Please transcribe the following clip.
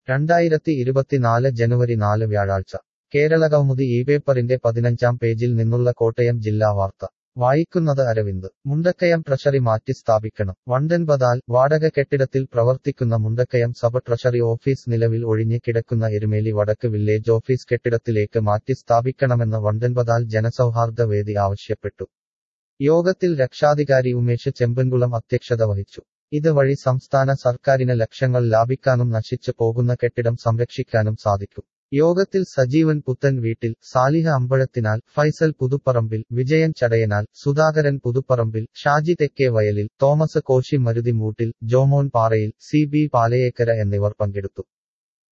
രണ്ടായിരത്തി ഇരുപത്തിനാല് ജനുവരി നാല് വ്യാഴാഴ്ച കേരളകൗമുദി ഈ പേപ്പറിന്റെ പതിനഞ്ചാം പേജിൽ നിന്നുള്ള കോട്ടയം ജില്ലാ വാർത്ത വായിക്കുന്നത് അരവിന്ദ് മുണ്ടക്കയം ട്രഷറി മാറ്റി സ്ഥാപിക്കണം വണ്ടൻപതാൽ വാടക കെട്ടിടത്തിൽ പ്രവർത്തിക്കുന്ന മുണ്ടക്കയം സബ് ട്രഷറി ഓഫീസ് നിലവിൽ ഒഴിഞ്ഞ് കിടക്കുന്ന എരുമേലി വടക്ക് വില്ലേജ് ഓഫീസ് കെട്ടിടത്തിലേക്ക് മാറ്റി സ്ഥാപിക്കണമെന്ന് വണ്ടൻപതാൽ ജനസൗഹാർദ്ദ വേദി ആവശ്യപ്പെട്ടു യോഗത്തിൽ രക്ഷാധികാരി ഉമേഷ് ചെമ്പൻകുളം അധ്യക്ഷത വഹിച്ചു ഇത് വഴി സംസ്ഥാന സർക്കാരിന് ലക്ഷങ്ങൾ ലാഭിക്കാനും നശിച്ചു പോകുന്ന കെട്ടിടം സംരക്ഷിക്കാനും സാധിക്കും യോഗത്തിൽ സജീവൻ പുത്തൻ വീട്ടിൽ സാലിഹ അമ്പഴത്തിനാൽ ഫൈസൽ പുതുപ്പറമ്പിൽ വിജയൻ ചടയനാൽ സുധാകരൻ പുതുപ്പറമ്പിൽ ഷാജി തെക്കേ വയലിൽ തോമസ് കോശി മരുതി മൂട്ടിൽ ജോമോൻ പാറയിൽ സി ബി പാലയേക്കര എന്നിവർ പങ്കെടുത്തു